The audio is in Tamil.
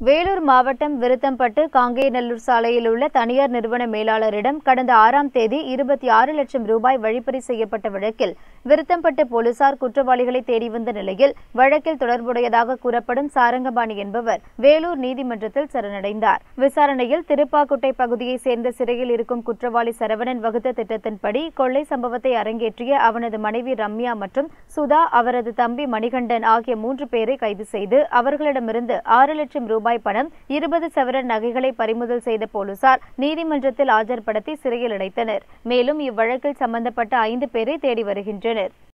வேலூர் மாவட்டம் விருத்தம்பட்டு காங்கேயநல்லூர் சாலையில் உள்ள தனியார் நிறுவன மேலாளரிடம் கடந்த ஆறாம் தேதி இருபத்தி ஆறு லட்சம் ரூபாய் வழிப்பறி செய்யப்பட்ட வழக்கில் விருத்தம்பட்டு போலீசார் குற்றவாளிகளை தேடி வந்த நிலையில் வழக்கில் தொடர்புடையதாக கூறப்படும் சாரங்கபாணி என்பவர் வேலூர் நீதிமன்றத்தில் சரணடைந்தார் விசாரணையில் திருப்பாக்குட்டை பகுதியைச் சேர்ந்த சிறையில் இருக்கும் குற்றவாளி சரவணன் வகுத்த திட்டத்தின்படி கொள்ளை சம்பவத்தை அரங்கேற்றிய அவனது மனைவி ரம்யா மற்றும் சுதா அவரது தம்பி மணிகண்டன் ஆகிய மூன்று பேரை கைது செய்து அவர்களிடமிருந்து ஆறு லட்சம் ரூபாய் பணம் இருபது சவரன் நகைகளை பறிமுதல் செய்த போலீசார் நீதிமன்றத்தில் ஆஜர்படுத்தி சிறையில் அடைத்தனர் மேலும் இவ்வழக்கில் சம்பந்தப்பட்ட ஐந்து பேரை தேடி வருகின்றனர்